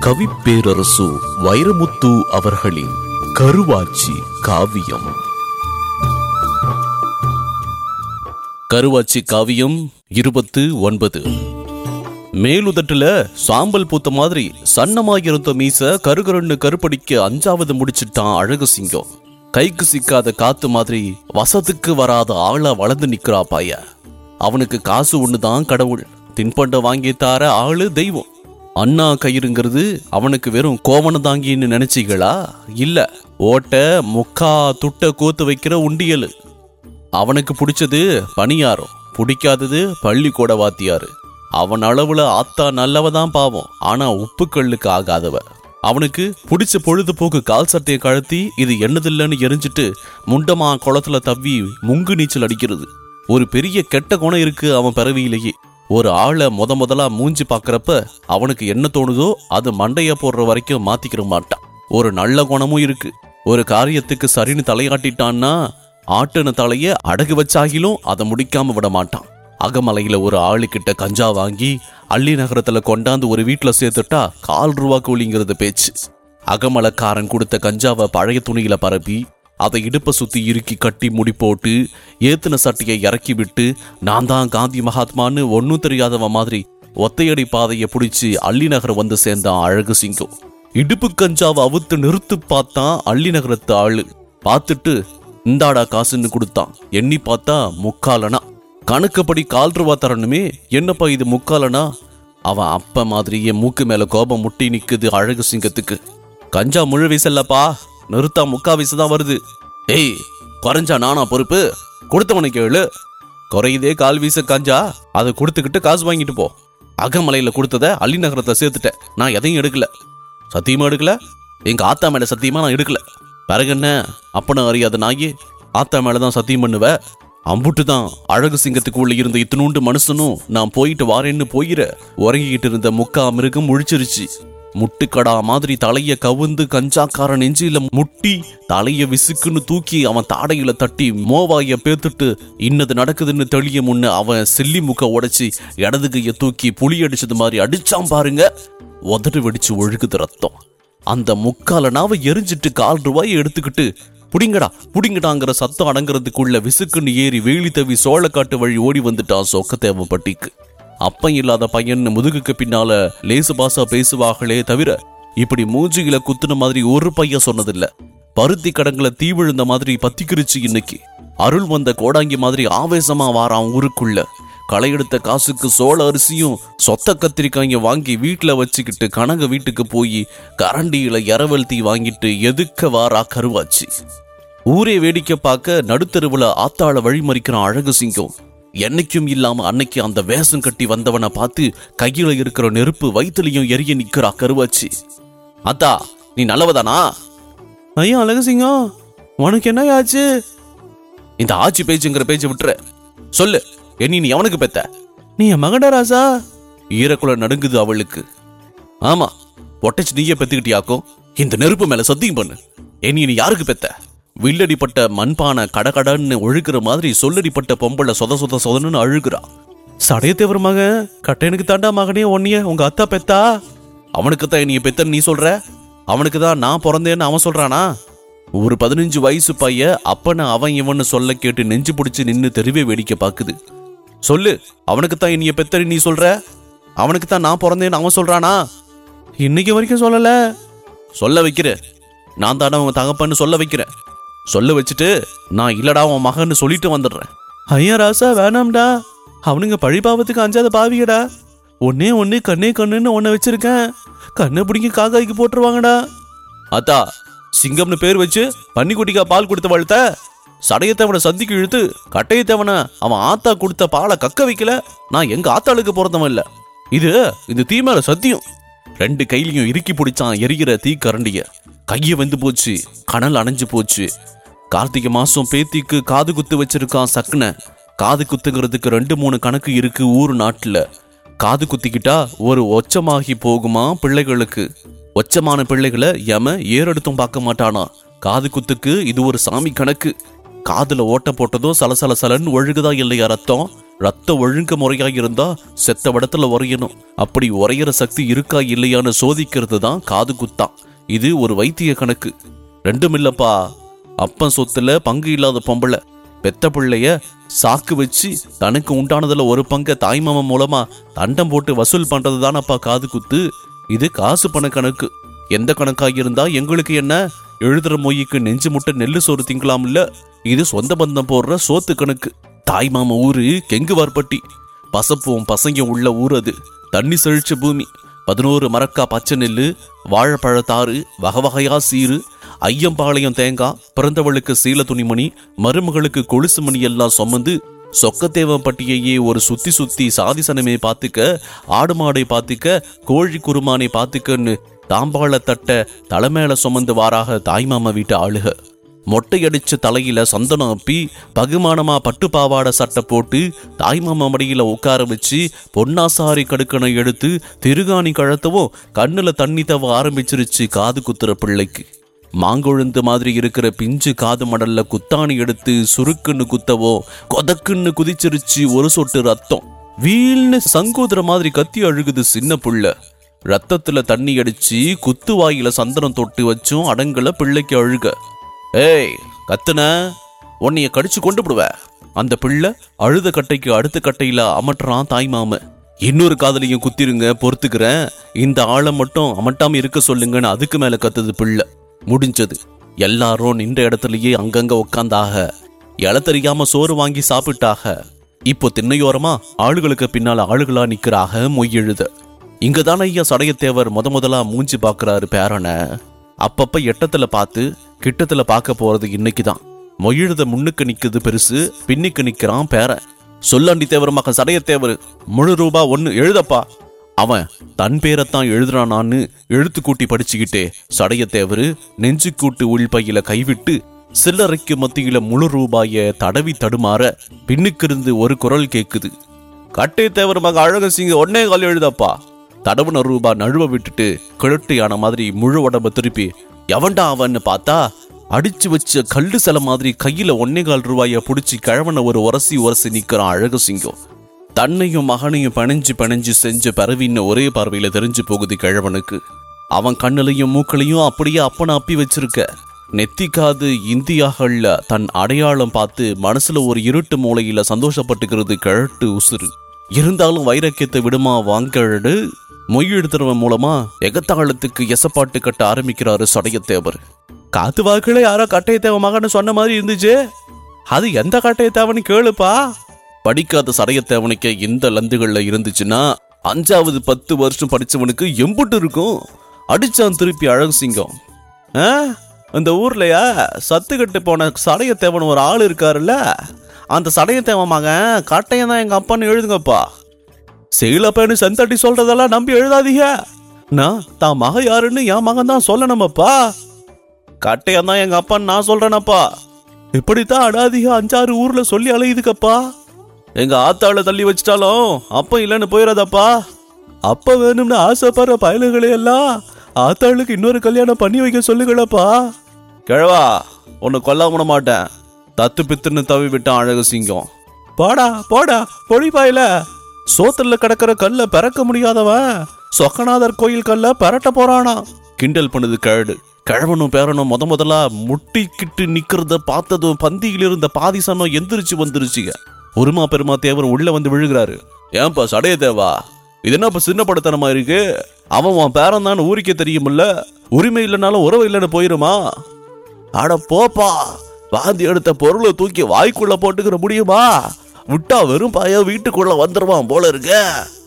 கவிப்பேரரசு வைரமுத்து அவர்களின் கருவாச்சி காவியம் கருவாச்சி காவியம் இருபத்து ஒன்பது மேலுதட்டுல சாம்பல் பூத்த மாதிரி சன்னமாயிருந்த மீச கருகருன்னு கருப்படிக்க அஞ்சாவது முடிச்சிட்டான் அழகு சிங்கம் கைக்கு சிக்காத காத்து மாதிரி வசத்துக்கு வராத ஆளா வளர்ந்து நிக்கிறா பாய அவனுக்கு காசு ஒண்ணுதான் கடவுள் தின்பண்டம் வாங்கி தார ஆளு தெய்வம் அண்ணா கயிறுங்கிறது அவனுக்கு வெறும் கோவண தாங்கின்னு நினைச்சீங்களா இல்ல ஓட்ட முக்கா துட்ட கூத்து வைக்கிற உண்டியலு அவனுக்கு பிடிச்சது பணியாரம் பிடிக்காதது பள்ளிக்கூட வாத்தியாரு அவன் அளவுல ஆத்தா நல்லவ தான் பாவம் ஆனா உப்பு கல்லுக்கு ஆகாதவ அவனுக்கு பிடிச்ச பொழுதுபோக்கு கால் சட்டையை கழத்தி இது என்னதில்லைன்னு எரிஞ்சிட்டு முண்டமா குளத்துல தவ்வி முங்கு நீச்சல் அடிக்கிறது ஒரு பெரிய கெட்ட குணம் இருக்கு அவன் பிறவியிலேயே ஒரு ஆளை முத முதலா மூஞ்சி பார்க்கறப்ப அவனுக்கு என்ன தோணுதோ அது மண்டைய போடுற வரைக்கும் மாத்திக்கிற மாட்டான் ஒரு நல்ல குணமும் இருக்கு ஒரு காரியத்துக்கு சரின்னு தலையாட்டிட்டான்னா ஆட்டுன தலைய அடகு வச்சாகிலும் அதை முடிக்காம விட மாட்டான் அகமலையில ஒரு ஆளுக்கிட்ட கஞ்சா வாங்கி அள்ளி நகரத்துல கொண்டாந்து ஒரு வீட்டுல சேர்த்துட்டா கால் ரூபா கூலிங்கிறது பேச்சு அகமலக்காரன் கொடுத்த கஞ்சாவை பழைய துணியில பரப்பி அதை இடுப்பை சுத்தி இறுக்கி கட்டி முடி போட்டு ஏத்துன சட்டையை இறக்கி விட்டு நான் தான் காந்தி மகாத்மான்னு ஒன்னும் தெரியாதவன் மாதிரி ஒத்தையடி பாதையை பிடிச்சி அள்ளி நகர் வந்து சேர்ந்தான் அழகு சிங்கம் இடுப்பு கஞ்சாவை அவுத்து நிறுத்து பார்த்தான் அள்ளி நகரத்து ஆளு பார்த்துட்டு இந்தாடா காசுன்னு கொடுத்தான் எண்ணி பார்த்தா முக்காலனா கணக்குப்படி கால் ரூபா தரணுமே என்னப்பா இது முக்காலனா அவன் அப்ப மாதிரியே மூக்கு மேல கோபம் முட்டி நிக்குது அழகு சிங்கத்துக்கு கஞ்சா முழு வீசல்லப்பா நிறுத்தா முக்கா வீசு தான் வருது ஏய் குறைஞ்சா நானா பொறுப்பு கொடுத்தவனுக்கு கேளு குறையுதே கால் வீச கஞ்சா அதை கொடுத்துக்கிட்டு காசு வாங்கிட்டு போ அகமலையில கொடுத்தத அள்ளி நகரத்தை சேர்த்துட்டேன் நான் எதையும் எடுக்கல சத்தியமா எடுக்கல எங்க ஆத்தா மேல சத்தியமா நான் எடுக்கல பிறகு என்ன அப்பனும் அறியாத நாயே ஆத்தா மேலதான் சத்தியம் பண்ணுவ அம்புட்டு தான் அழகு சிங்கத்துக்குள்ள இருந்த இத்தினூண்டு மனுஷனும் நான் போயிட்டு வாரேன்னு போயிர உறங்கிக்கிட்டு இருந்த முக்கா மிருகம் முழிச்சிருச்சு முட்டுக்கடா மாதிரி தலைய கவுந்து கஞ்சாக்கார நெஞ்சில முட்டி தலைய விசுக்குன்னு தூக்கி அவன் தாடையில தட்டி மோவாய பேத்துட்டு இன்னது நடக்குதுன்னு தெளிய முன்ன அவன் செல்லி முக்க உடைச்சி இடது கைய தூக்கி புளி அடிச்சது மாதிரி அடிச்சான் பாருங்க உதடு வெடிச்சு ஒழுகுது ரத்தம் அந்த முக்கால நாவை எரிஞ்சிட்டு கால் ரூபாயை எடுத்துக்கிட்டு புடிங்கடா புடிங்கடாங்கிற சத்தம் அடங்குறதுக்குள்ள விசுக்குன்னு ஏறி வேலி தவி சோளக்காட்டு வழி ஓடி வந்துட்டான் சொக்கத்தேவன் பட்டிக்கு அப்பன் இல்லாத பையன் முதுகுக்கு பின்னால லேசு பாசா பேசுவாங்களே தவிர இப்படி மூஞ்சியில குத்துன மாதிரி ஒரு பையன் சொன்னதில்ல பருத்தி கடங்குல தீ விழுந்த மாதிரி பத்திக்கிருச்சு இன்னைக்கு அருள் வந்த கோடாங்கி மாதிரி ஆவேசமா வாரான் ஊருக்குள்ள களை எடுத்த காசுக்கு சோள அரிசியும் சொத்த கத்திரிக்காய்ங்க வாங்கி வீட்டுல வச்சுக்கிட்டு கனக வீட்டுக்கு போய் கரண்டியில இரவல் தீ வாங்கிட்டு எதுக்க வாரா கருவாச்சு ஊரே வேடிக்கை பார்க்க நடுத்தருவுல ஆத்தாள வழிமறிக்கிறான் அழகு சிங்கம் என்னைக்கும் இல்லாம அன்னைக்கு அந்த வேஷம் கட்டி வந்தவனை பார்த்து கையில இருக்கிற நெருப்பு வயிற்றுலையும் எரிய நிக்கிறா கருவாச்சு அத்தா நீ நல்லவதானா ஐயா அழகு சிங்கம் உனக்கு என்ன ஆச்சு இந்த ஆட்சி பேச்சுங்கிற பேச்சை விட்டுற சொல்லு என்னி நீ எவனுக்கு பெத்த நீ என் மகடா ராசா ஈரக்குள்ள நடுங்குது அவளுக்கு ஆமா ஒட்டச்சு நீயே பெத்துக்கிட்டியாக்கும் இந்த நெருப்பு மேல சத்தியம் பண்ணு என்னி நீ யாருக்கு பெத்த வில்லடிப்பட்ட மண்பானை கடகடன்னு ஒழுகுற மாதிரி சொல்லடிப்பட்ட பொம்பளை சொத சொத சொதன்னு அழுகுறா சடையத்தேவர் மகன் கட்டையனுக்கு தாண்டா மகனே ஒன்னிய உங்க அத்தா பெத்தா அவனுக்கு தான் நீ பெத்தன்னு நீ சொல்ற அவனுக்கு தான் நான் பிறந்தேன்னு அவன் சொல்றானா ஒரு பதினஞ்சு வயசு பைய அப்பன அவன் இவன்னு சொல்ல கேட்டு நெஞ்சு பிடிச்சு நின்னு தெருவே வேடிக்கை பாக்குது சொல்லு அவனுக்கு தான் இனிய பெத்தரி நீ சொல்ற அவனுக்கு தான் நான் பிறந்தேன்னு அவன் சொல்றானா இன்னைக்கு வரைக்கும் சொல்லல சொல்ல வைக்கிற நான் தானே அவன் தகப்பன்னு சொல்ல வைக்கிறேன் சொல்ல வச்சுட்டு நான் இல்லடா உன் மகன்னு சொல்லிட்டு வந்துடுறேன் ஐயா ராசா வேணாம்டா அவனுங்க பழி பாவத்துக்கு அஞ்சாத பாவியடா ஒன்னே ஒண்ணு கண்ணே கண்ணுன்னு ஒன்ன வச்சிருக்கேன் கண்ணை பிடிங்க காக்காய்க்கு போட்டுருவாங்கடா அத்தா சிங்கம்னு பேர் வச்சு பன்னிக்குட்டிக்கா பால் கொடுத்த வளர்த்த சடையத்தவனை சந்திக்கு இழுத்து கட்டையத்தவனை அவன் ஆத்தா கொடுத்த பாலை கக்க வைக்கல நான் எங்க ஆத்தாளுக்கு பிறந்தவன் இல்ல இது இந்த தீ மேல சத்தியம் ரெண்டு கையிலையும் இறுக்கி பிடிச்சான் எரிகிற தீ கரண்டிய கைய வந்து போச்சு கனல் அணைஞ்சு போச்சு கார்த்திகை மாசம் பேத்திக்கு காது குத்து வச்சிருக்கான் சக்குன காது குத்துங்கிறதுக்கு ரெண்டு மூணு கணக்கு இருக்கு ஊர் நாட்டுல காது குத்திக்கிட்டா ஒரு ஒச்சமாகி போகுமா பிள்ளைகளுக்கு ஒச்சமான பிள்ளைகளை எம ஏறெடுத்தும் பார்க்க மாட்டானா காது குத்துக்கு இது ஒரு சாமி கணக்கு காதுல ஓட்ட போட்டதும் சலசல சலன்னு ஒழுகுதா இல்லையா ரத்தம் ரத்த ஒழுங்கு முறையா இருந்தா செத்த இடத்துல உரையணும் அப்படி உரையிற சக்தி இருக்கா இல்லையான்னு சோதிக்கிறது தான் காது குத்தான் இது ஒரு வைத்திய கணக்கு ரெண்டும் இல்லப்பா அப்பன் சொத்துல பங்கு இல்லாத பொம்பளை பெத்த பிள்ளைய சாக்கு வச்சு தனக்கு உண்டானதுல ஒரு பங்கை தாய்மாமன் மூலமா தண்டம் போட்டு வசூல் பண்றது தானப்பா காது குத்து இது காசு பண கணக்கு எந்த கணக்காக இருந்தா எங்களுக்கு என்ன எழுதுற மொய்க்கு நெஞ்சு முட்டை நெல்லு சோறு திங்கலாம்ல இது சொந்த பந்தம் போடுற சோத்து கணக்கு தாய்மாம ஊரு கெங்குவார்பட்டி பசப்பும் பசங்க உள்ள ஊர் அது தண்ணி செழிச்ச பூமி பதினோரு மரக்கா பச்சை நெல்லு வாழைப்பழத்தாறு வகை வகையா சீரு ஐயம்பாளையம் தேங்காய் பிறந்தவளுக்கு சீல துணிமணி மருமகளுக்கு கொலுசு மணி எல்லாம் சுமந்து சொக்கத்தேவம்பட்டியையே ஒரு சுத்தி சுத்தி சாதிசனமே பார்த்துக்க ஆடு மாடை பார்த்துக்க கோழி குருமானை பார்த்துக்கன்னு தாம்பாள தட்ட தலைமையில சுமந்து வாராக தாய்மாமா வீட்டு ஆளுக மொட்டையடிச்ச தலையில சந்தனம் அப்பி பகுமானமா பட்டு பாவாடை சட்டை போட்டு தாய்மாமா மடியில உட்கார வச்சு பொன்னாசாரி கடுக்கனை எடுத்து திருகாணி கழத்தவும் கண்ணுல தண்ணி தவ ஆரம்பிச்சிருச்சு காது குத்துற பிள்ளைக்கு மாங்கொழுந்து மாதிரி இருக்கிற பிஞ்சு காது மடல்ல குத்தாணி எடுத்து சுருக்குன்னு குத்தவோ கொதக்குன்னு குதிச்சிருச்சு ஒரு சொட்டு ரத்தம் வீல்னு சங்கோதர மாதிரி கத்தி அழுகுது சின்ன புள்ள ரத்தத்துல தண்ணி அடிச்சு குத்து வாயில சந்தனம் தொட்டு வச்சும் அடங்கல பிள்ளைக்கு அழுக ஏய் கத்துன உன்னைய கடிச்சு கொண்டு விடுவ அந்த பிள்ளை அழுத கட்டைக்கு அடுத்த கட்டையில அமட்டுறான் தாய்மாம இன்னொரு காதலையும் குத்திருங்க பொறுத்துக்கிறேன் இந்த ஆளை மட்டும் அமட்டாம இருக்க சொல்லுங்கன்னு அதுக்கு மேல கத்துது பிள்ளை முடிஞ்சது எல்லாரும் நின்ற இடத்துலயே அங்கங்க உட்காந்தாக இலை தெரியாம சோறு வாங்கி சாப்பிட்டாக இப்போ திண்ணையோரமா ஆளுகளுக்கு பின்னால ஆளுகளா நிக்கிறாக மொய் எழுத இங்கதானே ஐயா சடையத்தேவர் முத முதலா மூஞ்சி பாக்குறாரு பேரனை அப்பப்ப எட்டத்துல பார்த்து கிட்டத்துல பார்க்க போறது இன்னைக்குதான் மொழிழுத முன்னுக்கு நிக்குது பெருசு பின்னுக்கு நிக்கிறான் பேரன் சொல்லாண்டி தேவர் மகன் சடையத்தேவர் முழு ரூபா ஒன்னு எழுதப்பா அவன் தன் பேரைத்தான் எழுதுறானான்னு எழுத்து கூட்டி படிச்சுக்கிட்டே சடையத்தேவர் நெஞ்சு கூட்டு உள்பையில கைவிட்டு சில்லறைக்கு மத்தியில முழு ரூபாய தடவி தடுமாற பின்னுக்கிருந்து ஒரு குரல் கேக்குது கட்டை தேவர் மக அழகசிங்க ஒன்னே கால் எழுதப்பா தடவுன ரூபா நழுவ விட்டுட்டு கிழட்டியான மாதிரி முழு உடம்ப திருப்பி எவன்டா அவன்னு பார்த்தா அடிச்சு வச்ச கல்லு சில மாதிரி கையில ஒன்னே கால் ரூபாய புடிச்சு கிழவன ஒரு உரசி உரசி நிக்கிறான் அழகசிங்கம் தன்னையும் மகனையும் பணிஞ்சு பணிஞ்சு செஞ்ச பரவின்னு ஒரே பார்வையில தெரிஞ்சு போகுது கிழவனுக்கு அவன் கண்ணுலையும் மூக்களையும் அப்படியே அப்பனை அப்பி வச்சிருக்க நெத்திக்காது இந்தியாகள்ல தன் அடையாளம் பார்த்து மனசுல ஒரு இருட்டு மூலையில சந்தோஷப்பட்டுக்கிறது கிழட்டு உசுறு இருந்தாலும் வைரக்கியத்தை விடுமா வாங்கழடு மொய் எழுத்துறவன் மூலமா எகத்தாளத்துக்கு எசப்பாட்டு கட்ட ஆரம்பிக்கிறாரு சடையத்தேவர் காத்து வாக்குல யாரோ கட்டையத்தேவ மகன்னு சொன்ன மாதிரி இருந்துச்சு அது எந்த கட்டையத்தேவன்னு கேளுப்பா படிக்காத சடையத்தேவனுக்கு இந்த லந்துகள்ல இருந்துச்சுன்னா அஞ்சாவது பத்து வருஷம் படிச்சவனுக்கு எம்புட்டு இருக்கும் அடிச்சான் திருப்பி அழகுசிங்கம் ஆ அந்த ஊர்லயா சத்துக்கட்டு போன சடையத்தேவன் ஒரு ஆள் இருக்காருல்ல அந்த சடையத்தேவன் மகன் கட்டையன் தான் எங்க அப்பான்னு எழுதுங்கப்பா செயலப்பேன்னு செந்தட்டி சொல்றதெல்லாம் நம்பி எழுதாதீங்க நான் தான் மக யாருன்னு என் மகன் தான் சொல்லணுமப்பா கட்டையன் தான் எங்க அப்பான்னு நான் சொல்றேனப்பா இப்படித்தான் அடாதீக அஞ்சாறு ஊர்ல சொல்லி அலையுதுக்கப்பா எங்க ஆத்தாள தள்ளி வச்சிட்டாலும் அப்ப இல்லைன்னு போயிடாதப்பா அப்ப வேணும்னு ஆசைப்படுற பயலுகளை எல்லாம் ஆத்தாளுக்கு இன்னொரு கல்யாணம் பண்ணி வைக்க சொல்லுங்களப்பா கிழவா உன்னை கொல்ல விட மாட்டேன் தத்து பித்துன்னு தவி விட்டான் அழகு சிங்கம் போடா போடா பொழிப்பாயில சோத்துல கிடக்கிற கல்ல பிறக்க முடியாதவன் சொக்கநாதர் கோயில் கல்ல பரட்ட போறானா கிண்டல் பண்ணுது கழடு கிழவனும் பேரனும் முத முதலா முட்டிக்கிட்டு நிக்கிறத பார்த்ததும் பந்தியில் இருந்த பாதி சனம் எந்திரிச்சு வந்துருச்சுங்க உருமா பெருமா தேவர் உள்ள வந்து விழுகிறாரு ஏன்பா சடைய தேவா இது என்னப்பா சின்ன படத்தனமா இருக்கு அவன் உன் பேரன் தான் ஊருக்கே தெரியுமில்ல உரிமை இல்லைனாலும் உறவு இல்லைன்னு போயிருமா அட போப்பா வாந்தி எடுத்த பொருளை தூக்கி வாய்க்குள்ள போட்டுக்கிற முடியுமா விட்டா வெறும் பாய வீட்டுக்குள்ள வந்துருவான் போல இருக்க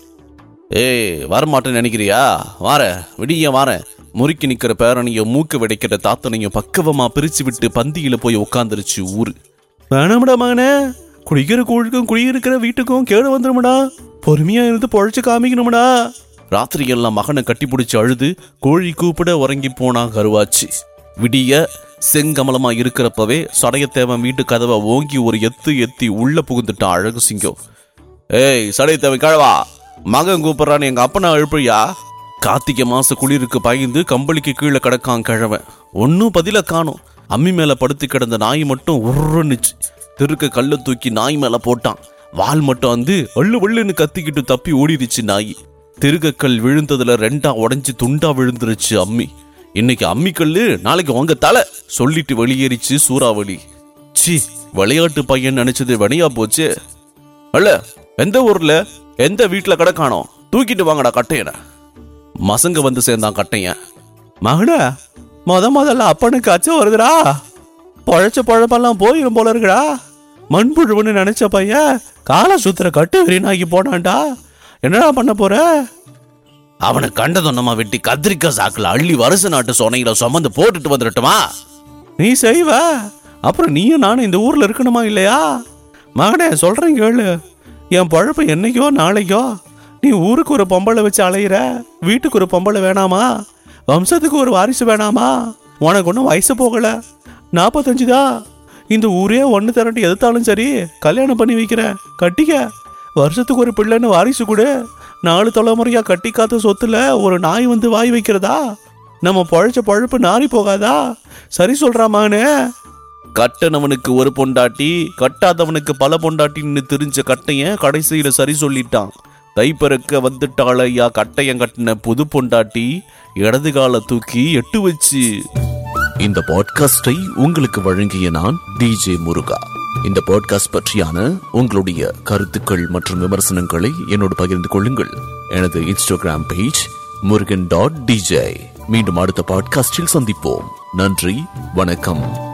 ஏய் வரமாட்டேன்னு நினைக்கிறியா வார விடிய வாரேன் முறுக்கி நிக்கிற பேரனையும் மூக்கு வெடிக்கிற தாத்தனையும் பக்குவமா பிரிச்சு விட்டு பந்தியில போய் உட்காந்துருச்சு ஊரு வேணாமடா மகனே குடிக்கிற கோழுக்கும் குடியிருக்கிற வீட்டுக்கும் கேடு வந்துருமடா பொறுமையா இருந்து பொழைச்சு காமிக்கணும்டா ராத்திரி எல்லாம் மகனை கட்டிப்பிடிச்சு அழுது கோழி கூப்பிட உறங்கி போனா கருவாச்சு விடிய செங்கமலமா இருக்கிறப்பவே சடையத்தேவன் வீட்டு கதவை ஓங்கி ஒரு எத்து எத்தி உள்ள புகுந்துட்டான் அழகு சிங்கம் ஏய் சடையத்தேவன் கழவா மகன் கூப்பிடுறான்னு எங்க அப்பனை எழுப்புறியா கார்த்திகை மாச குளிருக்கு பயந்து கம்பளிக்கு கீழே கிடக்கான் கிழவன் ஒன்னும் பதில காணும் அம்மி மேல படுத்து கிடந்த நாய் மட்டும் உருன்னுச்சு திருக்க கல்ல தூக்கி நாய் மேல போட்டான் வால் மட்டும் வந்து அள்ளு வள்ளுன்னு கத்திக்கிட்டு தப்பி ஓடிடுச்சு நாய் திருகக்கல் விழுந்ததுல ரெண்டா உடைஞ்சு துண்டா விழுந்துருச்சு அம்மி இன்னைக்கு அம்மிக்கல்லு நாளைக்கு உங்க தலை சொல்லிட்டு வெளியேறிச்சு சூறாவளி சி விளையாட்டு பையன் நினைச்சது வினையா போச்சு அல்ல எந்த ஊர்ல எந்த வீட்டுல கடை காணோம் தூக்கிட்டு வாங்கடா கட்டையனை மசங்க வந்து சேர்ந்தான் கட்டையன் மகன முத முதல்ல அப்பனுக்கு அச்சம் வருதுடா பழைச்ச பழப்பெல்லாம் போயிடும் போல இருக்குடா மண்புழுவுன்னு நினைச்ச பையன் கால சுத்துற கட்டு வெறினாக்கி போனான்டா என்னடா பண்ண போற அவனை கண்டதொன்னமா வெட்டி கத்திரிக்காய் சாக்குல அள்ளி வருஷ நாட்டு சொனையில சுமந்து போட்டுட்டு வந்துடட்டுமா நீ செய்வ அப்புறம் நீயும் நானும் இந்த ஊர்ல இருக்கணுமா இல்லையா மகனே சொல்றேன் கேளு என் பழப்பு என்னைக்கோ நாளைக்கோ நீ ஊருக்கு ஒரு பொம்பளை வச்சு அலையிற வீட்டுக்கு ஒரு பொம்பளை வேணாமா வம்சத்துக்கு ஒரு வாரிசு வேணாமா உனக்கு ஒன்றும் வயசு போகல நாற்பத்தஞ்சு தான் இந்த ஊரே ஒன்று திரண்டு எதிர்த்தாலும் சரி கல்யாணம் பண்ணி வைக்கிறேன் கட்டிக்க வருஷத்துக்கு ஒரு பிள்ளைன்னு வாரிசு கொடு நாலு தலைமுறையா கட்டி காத்த சொத்துல ஒரு நாய் வந்து வாய் வைக்கிறதா நம்ம பழைச்ச பழப்பு நாரி போகாதா சரி சொல்றாமானே கட்டனவனுக்கு ஒரு பொண்டாட்டி கட்டாதவனுக்கு பல பொண்டாட்டின்னு தெரிஞ்ச கட்டையன் கடைசியில சரி சொல்லிட்டான் தைப்பறக்க வந்துட்டாள் ஐயா கட்டையன் கட்டின புது பொண்டாட்டி இடது கால தூக்கி எட்டு வச்சு இந்த பாட்காஸ்டை உங்களுக்கு வழங்கிய நான் டிஜே முருகா இந்த பாட்காஸ்ட் பற்றியான உங்களுடைய கருத்துக்கள் மற்றும் விமர்சனங்களை என்னோடு பகிர்ந்து கொள்ளுங்கள் எனது Instagram page Murugan dot DJ மீண்டும் அடுத்த பாட்காஸ்டில் சந்திப்போம் நன்றி வணக்கம்